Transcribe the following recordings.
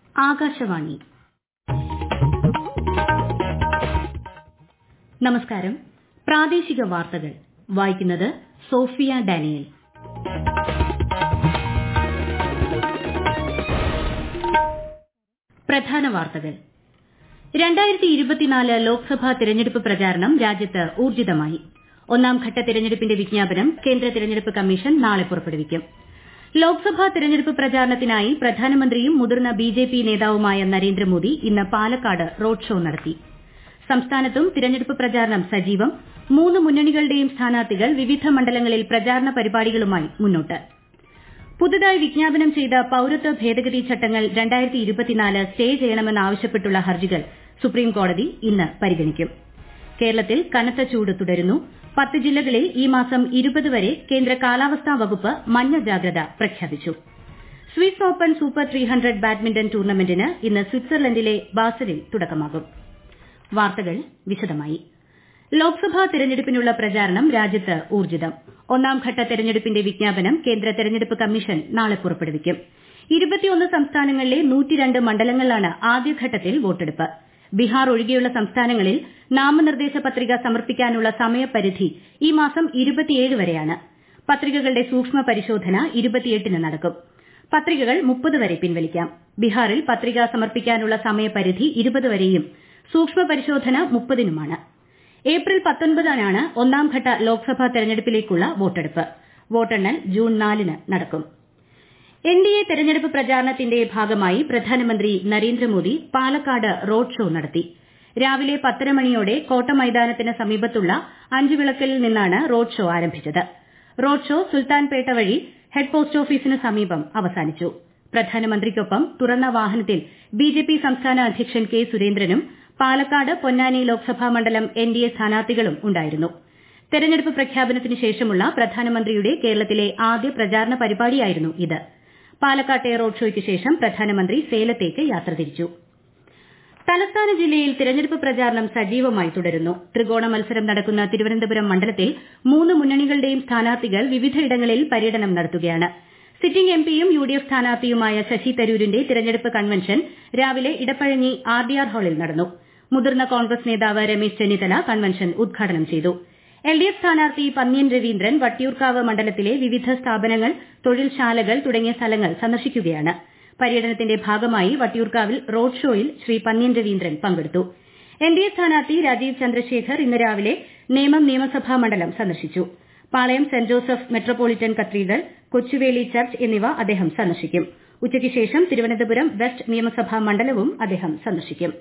ആകാശവാണി നമസ്കാരം പ്രാദേശിക വാർത്തകൾ വായിക്കുന്നത് സോഫിയ ഡാനിയൽ പ്രധാന വാർത്തകൾ രണ്ടായിരത്തി ഇരുപത്തിനാല് ലോക്സഭാ തെരഞ്ഞെടുപ്പ് പ്രചാരണം രാജ്യത്ത് ഊർജിതമായി ഒന്നാം ഘട്ട തെരഞ്ഞെടുപ്പിന്റെ വിജ്ഞാപനം കേന്ദ്ര തെരഞ്ഞെടുപ്പ് കമ്മീഷൻ നാളെ പുറപ്പെടുവിക്കും ലോക്സഭാ തെരഞ്ഞെടുപ്പ് പ്രചാരണത്തിനായി പ്രധാനമന്ത്രിയും മുതിർന്ന ബിജെപി നേതാവുമായ നരേന്ദ്രമോദി ഇന്ന് പാലക്കാട് റോഡ് ഷോ നടത്തി സംസ്ഥാനത്തും തിരഞ്ഞെടുപ്പ് പ്രചാരണം സജീവം മൂന്ന് മുന്നണികളുടെയും സ്ഥാനാർത്ഥികൾ വിവിധ മണ്ഡലങ്ങളിൽ പ്രചാരണ പരിപാടികളുമായി മുന്നോട്ട് പുതുതായി വിജ്ഞാപനം ചെയ്ത പൌരത്വ ഭേദഗതി ചട്ടങ്ങൾ സ്റ്റേ ചെയ്യണമെന്നാവശ്യപ്പെട്ടുള്ള ഹർജികൾ സുപ്രീംകോടതി ഇന്ന് പരിഗണിക്കും കേരളത്തിൽ കനത്ത ചൂട് തുടരുന്നു പത്ത് ജില്ലകളിൽ ഈ മാസം വരെ കേന്ദ്ര കാലാവസ്ഥാ വകുപ്പ് മഞ്ഞ ജാഗ്രത പ്രഖ്യാപിച്ചു Swiss open super three hundred badminton ടൂർണമെന്റിന് ഇന്ന് സ്വിറ്റ്സർലൻഡിലെ ബാസലിൽ തുടക്കമാകും വാർത്തകൾ വിശദമായി ലോക്സഭാ തെരഞ്ഞെടുപ്പിനുള്ള പ്രചാരണം രാജ്യത്ത് ഊർജിതം ഒന്നാം ഘട്ട തെരഞ്ഞെടുപ്പിന്റെ വിജ്ഞാപനം കേന്ദ്ര തെരഞ്ഞെടുപ്പ് കമ്മീഷൻ നാളെ പുറപ്പെടുവിക്കും സംസ്ഥാനങ്ങളിലെ മണ്ഡലങ്ങളിലാണ് ആദ്യഘട്ടത്തിൽ വോട്ടെടുപ്പ് ബീഹാർ ഒഴികെയുള്ള സംസ്ഥാനങ്ങളിൽ നാമനിർദ്ദേശ പത്രിക സമർപ്പിക്കാനുള്ള സമയപരിധി ഈ മാസം വരെയാണ് പത്രികകളുടെ സൂക്ഷ്മ പരിശോധന ന് നടക്കും പത്രികകൾ വരെ പിൻവലിക്കാം ബീഹാറിൽ പത്രിക സമർപ്പിക്കാനുള്ള സമയപരിധി വരെയും സൂക്ഷ്മ പരിശോധന മുപ്പതിനുമാണ് ഏപ്രിൽ പത്തൊൻപതിനാണ് ഒന്നാംഘട്ട ലോക്സഭാ തെരഞ്ഞെടുപ്പിലേക്കുള്ള വോട്ടെടുപ്പ് വോട്ടെണ്ണൽ ജൂൺ നാലിന് നടക്കും എൻഡിഎ തെരഞ്ഞെടുപ്പ് പ്രചാരണത്തിന്റെ ഭാഗമായി പ്രധാനമന്ത്രി നരേന്ദ്രമോദി പാലക്കാട് റോഡ് ഷോ നടത്തി രാവിലെ പത്തര മണിയോടെ കോട്ടമൈതാനത്തിന് സമീപത്തുള്ള അഞ്ചുവിളക്കിൽ നിന്നാണ് റോഡ് ഷോ ആരംഭിച്ചത് റോഡ് ഷോ സുൽത്താൻപേട്ട വഴി ഹെഡ് പോസ്റ്റ് ഓഫീസിന് സമീപം അവസാനിച്ചു പ്രധാനമന്ത്രിക്കൊപ്പം തുറന്ന വാഹനത്തിൽ ബിജെപി സംസ്ഥാന അധ്യക്ഷൻ കെ സുരേന്ദ്രനും പാലക്കാട് പൊന്നാനി ലോക്സഭാ മണ്ഡലം എൻഡിഎ സ്ഥാനാർത്ഥികളും ഉണ്ടായിരുന്നു തെരഞ്ഞെടുപ്പ് പ്രഖ്യാപനത്തിന് ശേഷമുള്ള പ്രധാനമന്ത്രിയുടെ കേരളത്തിലെ ആദ്യ പ്രചാരണ പരിപാടിയായിരുന്നു ഇത് പാലക്കാട്ടെ റോഡ് ഷോയ്ക്ക് ശേഷം പ്രധാനമന്ത്രി സേലത്തേക്ക് യാത്ര തിരിച്ചു തലസ്ഥാന ജില്ലയിൽ തെരഞ്ഞെടുപ്പ് പ്രചാരണം സജീവമായി തുടരുന്നു ത്രികോണ മത്സരം നടക്കുന്ന തിരുവനന്തപുരം മണ്ഡലത്തിൽ മൂന്ന് മുന്നണികളുടെയും സ്ഥാനാർത്ഥികൾ വിവിധയിടങ്ങളിൽ പര്യടനം നടത്തുകയാണ് സിറ്റിംഗ് എംപിയും യുഡിഎഫ് സ്ഥാനാർത്ഥിയുമായ ശശി തരൂരിന്റെ തിരഞ്ഞെടുപ്പ് കൺവെൻഷൻ രാവിലെ ഇടപ്പഴഞ്ഞി ആർഡിആർ ഹാളിൽ നടന്നു മുതിർന്ന കോൺഗ്രസ് നേതാവ് രമേശ് ചെന്നിത്തല കൺവെൻഷൻ ഉദ്ഘാടനം ചെയ്തു എൽഡിഎഫ് സ്ഥാനാർത്ഥി പന്ന്യൻ രവീന്ദ്രൻ വട്ടിയൂർക്കാവ് മണ്ഡലത്തിലെ വിവിധ സ്ഥാപനങ്ങൾ തൊഴിൽശാലകൾ തുടങ്ങിയ സ്ഥലങ്ങൾ സന്ദർശിക്കുകയാണ് പര്യടനത്തിന്റെ ഭാഗമായി വട്ടിയൂർക്കാവിൽ റോഡ് ഷോയിൽ ശ്രീ പന്ന്യൻ രവീന്ദ്രൻ പങ്കെടുത്തു എൻഡിഎ സ്ഥാനാർത്ഥി രാജീവ് ചന്ദ്രശേഖർ ഇന്ന് രാവിലെ നേമം നിയമസഭാ മണ്ഡലം സന്ദർശിച്ചു Palayam Saint Joseph metropolitan cathedral Kochuveli church എന്നിവ അദ്ദേഹം സന്ദർശിക്കും ഉച്ചയ്ക്ക് ശേഷം തിരുവനന്തപുരം വെസ്റ്റ് നിയമസഭാ മണ്ഡലവും അദ്ദേഹം സന്ദർശിക്കും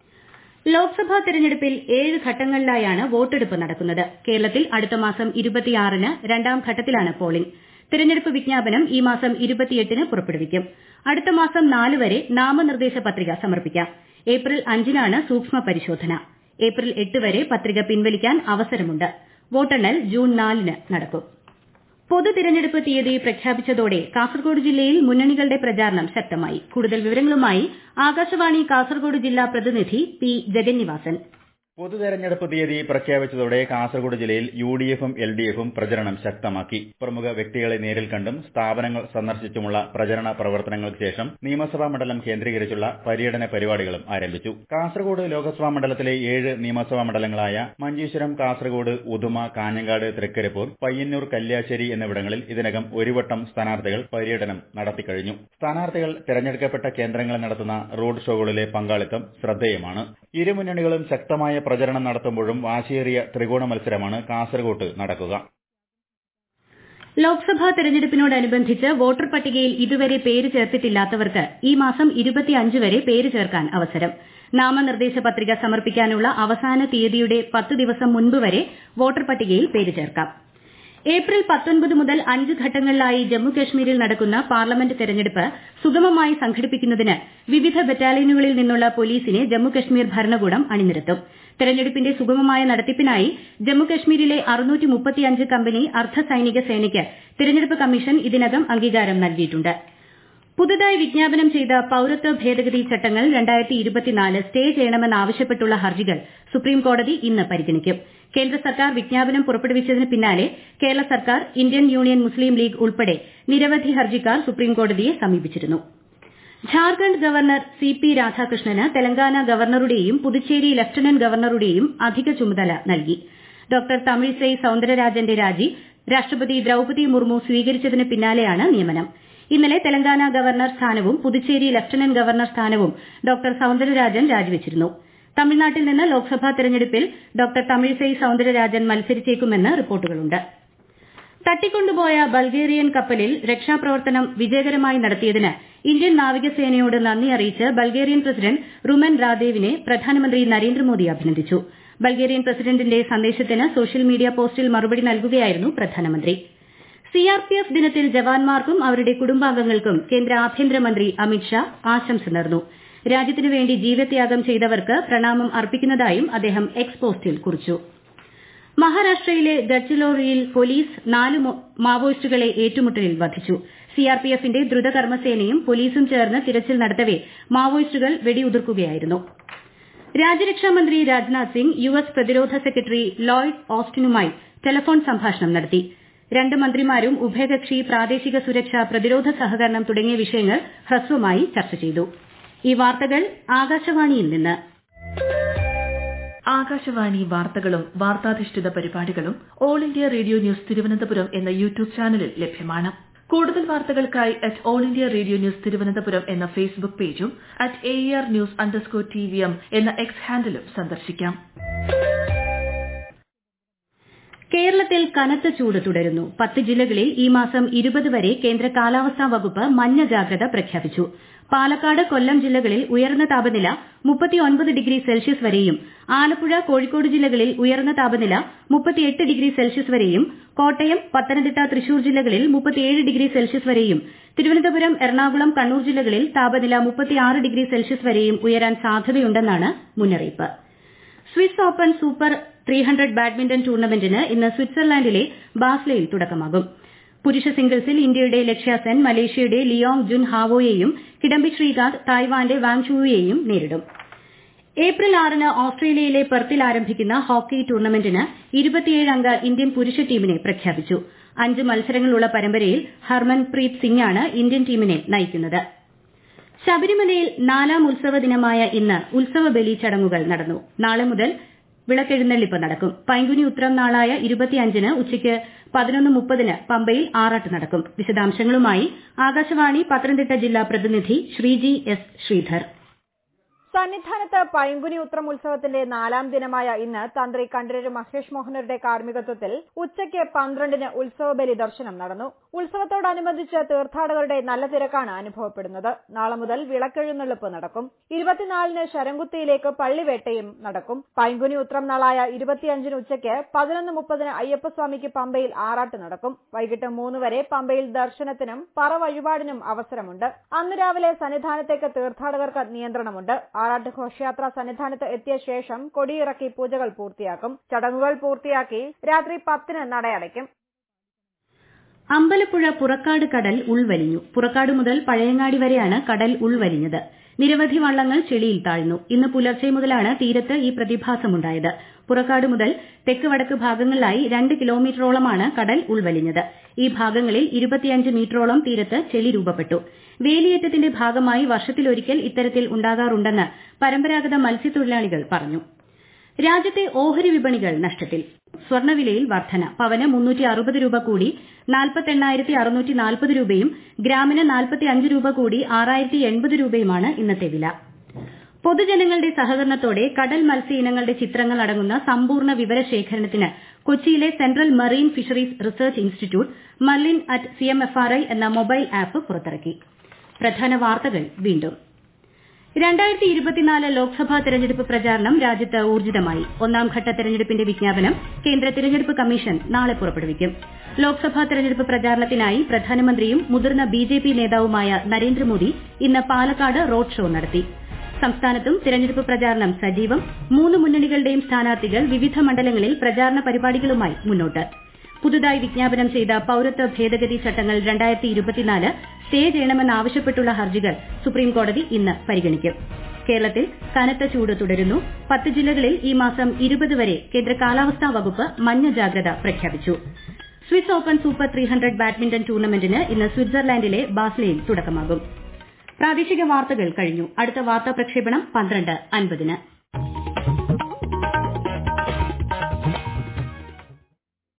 ലോക്സഭാ തെരഞ്ഞെടുപ്പിൽ ഏഴ് ഘട്ടങ്ങളിലായാണ് വോട്ടെടുപ്പ് നടക്കുന്നത് കേരളത്തിൽ അടുത്ത മാസം ന് രണ്ടാം ഘട്ടത്തിലാണ് പോളിംഗ് തെരഞ്ഞെടുപ്പ് വിജ്ഞാപനം ഈ മാസം ന് പുറപ്പെടുവിക്കും അടുത്ത മാസം നാല് വരെ നാമനിർദ്ദേശ പത്രിക സമർപ്പിക്കാം ഏപ്രിൽ അഞ്ചിനാണ് സൂക്ഷ്മ പരിശോധന ഏപ്രിൽ എട്ട് വരെ പത്രിക പിൻവലിക്കാൻ അവസരമുണ്ട് വോട്ടെണ്ണൽ ജൂൺ നാലിന് നടക്കും പൊതു തിരഞ്ഞെടുപ്പ് തീയതി പ്രഖ്യാപിച്ചതോടെ കാസർഗോഡ് ജില്ലയിൽ മുന്നണികളുടെ പ്രചാരണം ശക്തമായി കൂടുതൽ വിവരങ്ങളുമായി ആകാശവാണി കാസർഗോഡ് ജില്ലാ പ്രതിനിധി പി ജഗന്നിവാസൻ പൊതുതെരഞ്ഞെടുപ്പ് തീയതി പ്രഖ്യാപിച്ചതോടെ കാസർഗോഡ് ജില്ലയിൽ യുഡിഎഫും എൽഡിഎഫും പ്രചരണം ശക്തമാക്കി പ്രമുഖ വ്യക്തികളെ നേരിൽ കണ്ടും സ്ഥാപനങ്ങൾ സന്ദർശിച്ചുമുള്ള പ്രചരണ പ്രവർത്തനങ്ങൾക്ക് ശേഷം നിയമസഭാ മണ്ഡലം കേന്ദ്രീകരിച്ചുള്ള പര്യടന പരിപാടികളും ആരംഭിച്ചു കാസർഗോഡ് ലോക്സഭാ മണ്ഡലത്തിലെ ഏഴ് നിയമസഭാ മണ്ഡലങ്ങളായ മഞ്ചേശ്വരം കാസർഗോഡ് ഉദുമ കാഞ്ഞങ്ങാട് തൃക്കരിപ്പൂർ പയ്യന്നൂർ കല്യാശ്ശേരി എന്നിവിടങ്ങളിൽ ഇതിനകം ഒരു വട്ടം സ്ഥാനാർത്ഥികൾ പര്യടനം നടത്തിക്കഴിഞ്ഞു സ്ഥാനാർത്ഥികൾ തെരഞ്ഞെടുക്കപ്പെട്ട കേന്ദ്രങ്ങളിൽ നടത്തുന്ന റോഡ് ഷോകളിലെ പങ്കാളിത്തം ശ്രദ്ധേയമാണ് ഇരുമുന്നണികളും ശക്തമായ പ്രചരണം നടത്തുമ്പോഴും വാശിയേറിയ ത്രികോണ മത്സരമാണ് കാസർകോട്ട് നടക്കുക ലോക്സഭാ തെരഞ്ഞെടുപ്പിനോടനുബന്ധിച്ച് വോട്ടർ പട്ടികയിൽ ഇതുവരെ പേര് ചേർത്തിട്ടില്ലാത്തവർക്ക് ഈ മാസം വരെ പേര് ചേർക്കാൻ അവസരം നാമനിർദ്ദേശ പത്രിക സമർപ്പിക്കാനുള്ള അവസാന തീയതിയുടെ പത്ത് ദിവസം മുൻപ് വരെ വോട്ടർ പട്ടികയിൽ പേര് ചേർക്കാം ഏപ്രിൽ പത്തൊൻപത് മുതൽ അഞ്ച് ഘട്ടങ്ങളിലായി ജമ്മുകശ്മീരിൽ നടക്കുന്ന പാർലമെന്റ് തെരഞ്ഞെടുപ്പ് സുഗമമായി സംഘടിപ്പിക്കുന്നതിന് വിവിധ ബറ്റാലിയനുകളിൽ നിന്നുള്ള പോലീസിനെ ജമ്മുകശ്മീർ ഭരണകൂടം അണിനിരത്തും തെരഞ്ഞെടുപ്പിന്റെ സുഗമമായ നടത്തിപ്പിനായി ജമ്മുകശ്മീരിലെ കമ്പനി അർദ്ധ സൈനിക സേനയ്ക്ക് തെരഞ്ഞെടുപ്പ് കമ്മീഷൻ ഇതിനകം അംഗീകാരം നൽകിയിട്ടുണ്ട് പുതുതായി വിജ്ഞാപനം ചെയ്ത പൌരത്വ ഭേദഗതി ചട്ടങ്ങൾ സ്റ്റേ ചെയ്യണമെന്നാവശ്യപ്പെട്ടുള്ള ഹർജികൾ സുപ്രീംകോടതി ഇന്ന് പരിഗണിക്കും കേന്ദ്ര സർക്കാർ വിജ്ഞാപനം പുറപ്പെടുവിച്ചതിന് പിന്നാലെ കേരള സർക്കാർ ഇന്ത്യൻ യൂണിയൻ മുസ്ലീം ലീഗ് ഉൾപ്പെടെ നിരവധി ഹർജിക്കാർ സുപ്രീംകോടതിയെ സമീപിച്ചിരുന്നു ഝാർഖണ്ഡ് ഗവർണർ സി പി രാധാകൃഷ്ണന് തെലങ്കാന ഗവർണറുടെയും പുതുച്ചേരി ലഫ്റ്റനന്റ് ഗവർണറുടെയും അധിക ചുമതല നൽകി ഡോക്ടർ തമിഴിസൈ സൌന്ദരരാജന്റെ രാജി രാഷ്ട്രപതി ദ്രൌപതി മുർമു സ്വീകരിച്ചതിന് പിന്നാലെയാണ് നിയമനം ഇന്നലെ തെലങ്കാന ഗവർണർ സ്ഥാനവും പുതുച്ചേരി ലഫ്റ്റനന്റ് ഗവർണർ സ്ഥാനവും ഡോക്ടർ സൌന്ദരരാജൻ രാജിവച്ചിരുന്നു തമിഴ്നാട്ടിൽ നിന്ന് ലോക്സഭാ തെരഞ്ഞെടുപ്പിൽ ഡോക്ടർ തമിഴിസൈ സൌന്ദരരാജൻ മത്സരിച്ചേക്കുമെന്ന് റിപ്പോർട്ടുകളുണ്ട് തട്ടിക്കൊണ്ടുപോയ ബൾഗേറിയൻ കപ്പലിൽ രക്ഷാപ്രവർത്തനം വിജയകരമായി നടത്തിയതിന് ഇന്ത്യൻ നാവികസേനയോട് നന്ദി അറിയിച്ച് ബൾഗേറിയൻ പ്രസിഡന്റ് റുമൻ റാദേവിനെ പ്രധാനമന്ത്രി നരേന്ദ്രമോദി അഭിനന്ദിച്ചു ബൾഗേറിയൻ പ്രസിഡന്റിന്റെ സന്ദേശത്തിന് സോഷ്യൽ മീഡിയ പോസ്റ്റിൽ മറുപടി നൽകുകയായിരുന്നു പ്രധാനമന്ത്രി സിആർപിഎഫ് ദിനത്തിൽ ജവാന്മാർക്കും അവരുടെ കുടുംബാംഗങ്ങൾക്കും കേന്ദ്ര ആഭ്യന്തരമന്ത്രി അമിത്ഷാ ആശംസ നേർന്നു രാജ്യത്തിനു വേണ്ടി ജീവത്യാഗം ചെയ്തവർക്ക് പ്രണാമം അർപ്പിക്കുന്നതായും അദ്ദേഹം എക്സ് പോസ്റ്റിൽ കുറിച്ചു മഹാരാഷ്ട്രയിലെ ഗഡ്ചിലോറിയിൽ പോലീസ് നാല് മാവോയിസ്റ്റുകളെ ഏറ്റുമുട്ടലിൽ വധിച്ചു സിആർപിഎഫിന്റെ ദ്രുതകർമ്മസേനയും പോലീസും ചേർന്ന് തിരച്ചിൽ നടത്തവെ മാവോയിസ്റ്റുകൾ വെടിയുതിർക്കുകയായിരുന്നു രാജ്യരക്ഷാമന്ത്രി രാജ്നാഥ് സിംഗ് യു എസ് പ്രതിരോധ സെക്രട്ടറി ലോയിഡ് ഓസ്റ്റിനുമായി ടെലഫോൺ സംഭാഷണം നടത്തി രണ്ട് മന്ത്രിമാരും ഉഭയകക്ഷി പ്രാദേശിക സുരക്ഷ പ്രതിരോധ സഹകരണം തുടങ്ങിയ വിഷയങ്ങൾ ഹ്രസ്വമായി ചർച്ച ചെയ്തു ഈ വാർത്തകൾ ആകാശവാണിയിൽ നിന്ന് ആകാശവാണി വാർത്തകളും വാർത്താധിഷ്ഠിത പരിപാടികളും All India Radio News Thiruvananthapuram എന്ന യൂട്യൂബ് ചാനലിൽ ലഭ്യമാണ് കൂടുതൽ വാർത്തകൾക്കായി at All India Radio News Thiruvananthapuram എന്ന ഫേസ്ബുക്ക് പേജും at A R news underscore T V M എന്ന എക്സ് ഹാൻഡിലും സന്ദർശിക്കാം കേരളത്തിൽ കനത്ത ചൂട് തുടരുന്നു പത്ത് ജില്ലകളിൽ ഈ മാസം ഇരുപത് വരെ കേന്ദ്ര കാലാവസ്ഥാ വകുപ്പ് മഞ്ഞ ജാഗ്രത പ്രഖ്യാപിച്ചു പാലക്കാട് കൊല്ലം ജില്ലകളിൽ ഉയർന്ന താപനില മുപ്പത്തിയൊൻപത് ഡിഗ്രി സെൽഷ്യസ് വരെയും ആലപ്പുഴ കോഴിക്കോട് ജില്ലകളിൽ ഉയർന്ന താപനില മുപ്പത്തിയെട്ട് ഡിഗ്രി സെൽഷ്യസ് വരെയും കോട്ടയം പത്തനംതിട്ട തൃശൂർ ജില്ലകളിൽ മുപ്പത്തിയേഴ് ഡിഗ്രി സെൽഷ്യസ് വരെയും തിരുവനന്തപുരം എറണാകുളം കണ്ണൂർ ജില്ലകളിൽ താപനില മുപ്പത്തിയാറ് ഡിഗ്രി സെൽഷ്യസ് വരെയും ഉയരാൻ സാധ്യതയുണ്ടെന്നാണ് മുന്നറിയിപ്പ് Swiss open super three hundred badminton ടൂർണമെന്റിന് ഇന്ന് സ്വിറ്റ്സർലാൻഡിലെ ബാസ്ലയിൽ തുടക്കമാകും പുരുഷ സിംഗിൾസിൽ ഇന്ത്യയുടെ ലക്ഷ്യ സെൻ മലേഷ്യയുടെ ലിയോങ് ജുൻ ഹാവോയെയും കിഡംബി ശ്രീകാന്ത് തായ്വാന്റെ വാങ്ചുവുയെയും നേരിടും ഏപ്രിൽ ആറിന് ഓസ്ട്രേലിയയിലെ പെർത്തിൽ ആരംഭിക്കുന്ന ഹോക്കി ടൂർണമെന്റിന് ഇരുപത്തിയേഴ് അംഗ ഇന്ത്യൻ പുരുഷ ടീമിനെ പ്രഖ്യാപിച്ചു അഞ്ച് മത്സരങ്ങളുള്ള പരമ്പരയിൽ ഹർമൻപ്രീത് സിംഗാണ് ഇന്ത്യൻ ടീമിനെ നയിക്കുന്നത് ശബരിമലയിൽ നാലാം ഉത്സവ ദിനമായ ഇന്ന് ഉത്സവ ബലി ചടങ്ങുകൾ നടന്നു നാളെ മുതൽ വിളക്കെഴുന്നള്ളിപ്പ് നടക്കും പൈങ്കുനി ഉത്രം നാളായ ഇരുപത്തിയഞ്ചിന് ഉച്ചയ്ക്ക് പതിനൊന്ന് മുപ്പതിന് പമ്പയിൽ ആറാട്ട് നടക്കും വിശദാംശങ്ങളുമായി ആകാശവാണി പത്തനംതിട്ട ജില്ലാ പ്രതിനിധി ശ്രീജി എസ് ശ്രീധർ സന്നിധാനത്ത് പൈങ്കുനി ഉത്രം ഉത്സവത്തിന്റെ നാലാം ദിനമായ ഇന്ന് തന്ത്രി കണ്ഠരര് മഹേഷ് മോഹനരുടെ കാർമ്മികത്വത്തിൽ ഉച്ചയ്ക്ക് പന്ത്രണ്ടിന് ഉത്സവ ബലി ദർശനം നടന്നു ഉത്സവത്തോടനുബന്ധിച്ച് തീർത്ഥാടകരുടെ നല്ല തിരക്കാണ് അനുഭവപ്പെടുന്നത് നാളെ മുതൽ വിളക്കെഴുന്നള്ളിപ്പ് നടക്കും ഇരുപത്തിനാലിന് ശരംകുത്തിയിലേക്ക് പള്ളിവേട്ടയും നടക്കും പൈങ്കുനി ഉത്രം നാളായ ഇരുപത്തിയഞ്ചിന് ഉച്ചയ്ക്ക് പതിനൊന്ന് മുപ്പതിന് അയ്യപ്പസ്വാമിക്ക് പമ്പയിൽ ആറാട്ട് നടക്കും വൈകിട്ട് മൂന്ന് വരെ പമ്പയിൽ ദർശനത്തിനും പറ വഴിപാടിനും അവസരമുണ്ട് അന്ന് രാവിലെ സന്നിധാനത്തേക്ക് തീർത്ഥാടകർക്ക് നിയന്ത്രണമുണ്ട് ആറാട്ട് ഘോഷയാത്ര സന്നിധാനത്ത് എത്തിയ ശേഷം കൊടിയിറക്കി പൂജകൾ പൂർത്തിയാക്കും ചടങ്ങുകൾ പൂർത്തിയാക്കി രാത്രി പത്തിന് നടയടയ്ക്കും അമ്പലപ്പുഴ പുറക്കാട് കടൽ ഉൾവലിഞ്ഞു പുറക്കാട് മുതൽ പഴയങ്ങാടി വരെയാണ് കടൽ ഉൾവലിഞ്ഞത് നിരവധി വള്ളങ്ങൾ ചെളിയിൽ താഴ്ന്നു ഇന്ന് പുലർച്ചെ മുതലാണ് തീരത്ത് ഈ പ്രതിഭാസമുണ്ടായത് പുറക്കാട് മുതൽ തെക്ക് വടക്ക് ഭാഗങ്ങളിലായി രണ്ട് കിലോമീറ്ററോളമാണ് കടൽ ഉൾവലിഞ്ഞത് ഈ ഭാഗങ്ങളിൽ ഇരുപത്തിയഞ്ച് മീറ്ററോളം തീരത്ത് ചെളി രൂപപ്പെട്ടു വേലിയേറ്റത്തിന്റെ ഭാഗമായി വർഷത്തിലൊരിക്കൽ ഇത്തരത്തിൽ ഉണ്ടാകാറുണ്ടെന്ന് പരമ്പരാഗത മത്സ്യത്തൊഴിലാളികൾ പറഞ്ഞു രാജ്യത്തെ ഓഹരി വിപണികൾ നഷ്ടത്തിൽ സ്വർണ്ണവിലയിൽ വർധന പവന് മുന്നൂറ്റി അറുപത് രൂപ കൂടി നാൽപ്പത്തെണ്ണായിരത്തി അറുന്നൂറ്റി നാൽപ്പത് രൂപയും ഗ്രാമിന് നാൽപ്പത്തി അഞ്ച് രൂപ കൂടി ആറായിരത്തി എൺപത് രൂപയുമാണ് ഇന്നത്തെ വില പൊതുജനങ്ങളുടെ സഹകരണത്തോടെ കടൽ മത്സ്യ ഇനങ്ങളുടെ ചിത്രങ്ങൾ അടങ്ങുന്ന സമ്പൂർണ്ണ വിവരശേഖരണത്തിന് കൊച്ചിയിലെ central marine fisheries research institute Marlin at C M F R I എന്ന മൊബൈൽ ആപ്പ് പുറത്തിറക്കി പ്രധാന വാർത്തകൾ വീണ്ടും രണ്ടായിരത്തി ഇരുപത്തിനാല് ലോക്സഭാ തെരഞ്ഞെടുപ്പ് പ്രചാരണം രാജ്യത്ത് ഊർജിതമായി ഒന്നാംഘട്ട തെരഞ്ഞെടുപ്പിന്റെ വിജ്ഞാപനം കേന്ദ്ര തെരഞ്ഞെടുപ്പ് കമ്മീഷൻ നാളെ പുറപ്പെടുവിക്കും ലോക്സഭാ തെരഞ്ഞെടുപ്പ് പ്രചാരണത്തിനായി പ്രധാനമന്ത്രിയും മുതിർന്ന ബിജെപി നേതാവുമായ നരേന്ദ്രമോദി ഇന്ന് പാലക്കാട് റോഡ് ഷോ നടത്തി സംസ്ഥാനത്തും തെരഞ്ഞെടുപ്പ് പ്രചാരണം സജീവം മൂന്ന് മുന്നണികളുടെയും സ്ഥാനാർത്ഥികൾ വിവിധ മണ്ഡലങ്ങളിൽ പ്രചാരണ പരിപാടികളുമായി മുന്നോട്ട് പുതുതായി വിജ്ഞാപനം ചെയ്ത പൌരത്വ ഭേദഗതി ചട്ടങ്ങൾ രണ്ടായിരത്തി ഇരുപത്തിനാല് സ്റ്റേ ചെയ്യണമെന്നാവശ്യപ്പെട്ടുള്ള ഹർജികൾ സുപ്രീംകോടതി ഇന്ന് പരിഗണിക്കും കേരളത്തിൽ കനത്ത ചൂട് തുടരുന്നു പത്ത് ജില്ലകളിൽ ഈ മാസം ഇരുപത് വരെ കേന്ദ്ര കാലാവസ്ഥാ വകുപ്പ് മഞ്ഞ ജാഗ്രത പ്രഖ്യാപിച്ചു Swiss open super three hundred badminton ടൂർണമെന്റിന് ഇന്ന് സ്വിറ്റ്സർലാൻഡിലെ ബാസ്ലയിൽ തുടക്കമാകും പ്രാദേശിക വാർത്തകൾ കഴിഞ്ഞു അടുത്ത വാർത്താ പ്രക്ഷേപണം പന്ത്രണ്ട് അൻപതിന്